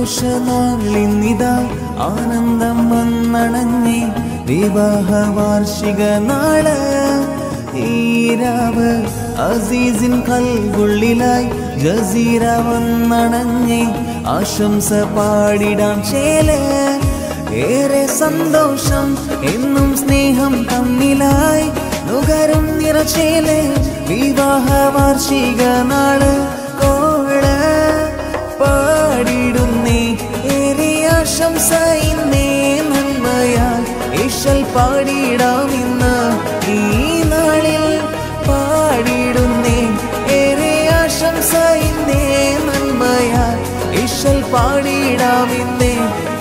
സന്തോഷ നാളിന്നിതാ ആനന്ദം വന്നണഞ്ഞേ വിവാഹ വാർഷിക നാള് ഈരാവ് അസീസിൻ കൽവുള്ളിലായി ജസീര വന്നണഞ്ഞേ ആശംസ പാടിടാം ചേല് ഏറെ സന്തോഷം എന്നും സ്നേഹം തമ്മിലായി നുകരും നിറച്ചേല് വിവാഹ വാർഷിക നാള് കോള് പാടിടുന്നേ ഏറെ ആശംസ ഇന്നേ നന്മയാൽ ഇഷൽ പാടിടാം ഇന്ന് ഈ നാളിൽ പാടിടുന്നേ ഏറെ ആശംസ ഇന്നേ നന്മയാൽ ഇഷൽ പാടിടാം ഇന്നേ